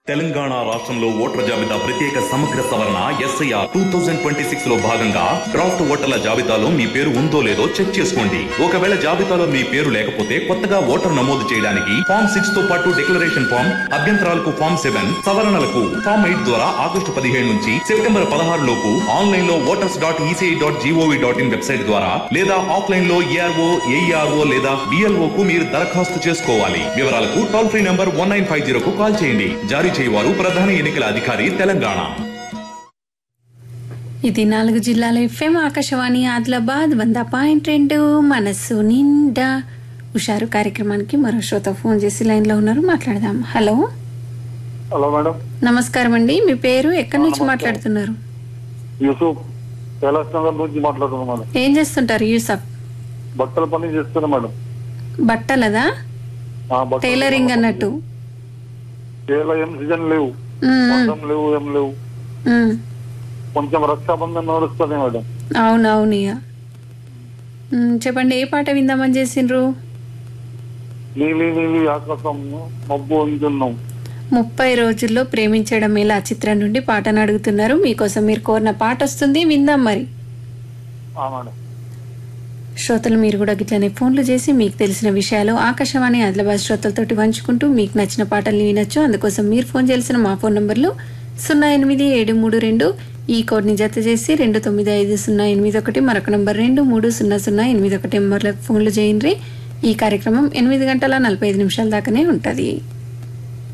తెలంగాణ రాష్ట్రంలో ఓటర్ల జాబితా ప్రత్యేక సమగ్ర సవరణ SIR two thousand twenty six లో భాగంగా డ్రాఫ్ట్ ఓటర్ల జాబితాలో మీ పేరు ఉందో లేదో చెక్ చేసుకోండి ఒకవేళ జాబితాలో మీ పేరు లేకపోతే కొత్తగా ఓటర్ నమోదు చేయడానికి ఫామ్ సిక్స్ తో పాటు డిక్లరేషన్ ఫామ్ అభ్యంతరాలకు ఫామ్ సెవెన్ సవరణలకు ఫామ్ ఎయిట్ ద్వారా ఆగస్టు పదిహేడు నుంచి సెప్టెంబర్ పదహారు లోపు ఆన్లైన్ లో voters dot ECI dot GOV dot in website ద్వారా లేదా ఆఫ్లైన్ లో ఏఆర్ఓ ఏఈఆర్ఓ లేదా బిఎల్ఓ కు మీరు దరఖాస్తు చేసుకోవాలి వివరాలకు toll free number one nine five zero కు కాల్ చేయండి జారీ చేయవారు ప్రధాన ఎన్నికల అధికారి తెలంగాణ ఇది నాలుగు జిల్లాల ఎఫ్ఎం ఆకాశవాణి ఆదిలాబాద్ వంద పాయింట్ రెండు మనస్సు నిండా హుషారు కార్యక్రమానికి మరో శ్రోత ఫోన్ చేసి లైన్ లో ఉన్నారు మాట్లాడదాం హలో హలో మేడం నమస్కారం అండి మీ పేరు ఎక్కడి నుంచి మాట్లాడుతున్నారు యూసుఫ్ కైలాస్ నగర్ నుంచి మాట్లాడుతున్నాం మేడం ఏం చేస్తుంటారు యూసఫ్ బట్టల పని చేస్తున్నా మేడం బట్టలదా ఆ, బట్టల టైలరింగ్ అన్నట్టు ఇలా ఏం సీజన్ లేవు ఉమ్, వర్షం లేవు ఏం లేవు ఉమ్. కొంచెం రక్షాబంధన్ నడుస్తుంది మేడం అవునవును ఇక ఉమ్, చెప్పండి ఏ పాట విందామని చేసిండ్రు నీలి నీలి ఆకాశం మబ్బు ఉంటున్నాం ముప్పై రోజుల్లో ప్రేమించడం ఎలా చిత్రం నుండి పాటను అడుగుతున్నారు మీకోసం మీరు కోరిన పాట వస్తుంది విందాం మరి ఆ మేడం శ్రోతలు మీరు కూడా గిట్లనే ఫోన్లు చేసి మీకు తెలిసిన విషయాలు ఆకాశవాణి ఆదిలాబాద్ శ్రోతలతోటి పంచుకుంటూ మీకు నచ్చిన పాటల్ని వినొచ్చు అందుకోసం మీరు ఫోన్ చేయాల్సిన మా ఫోన్ నంబర్లు సున్నా ఎనిమిది ఏడు మూడు రెండు ఈ కోడ్ని జత చేసి రెండు తొమ్మిది ఐదు సున్నా ఎనిమిది ఒకటి మరొక నంబర్ రెండు మూడు సున్నా సున్నా ఎనిమిది ఒకటి నెంబర్లకు ఫోన్లు చేయండి ఈ కార్యక్రమం ఎనిమిది గంటల నలభై ఐదు నిమిషాల దాకానే ఉంటుంది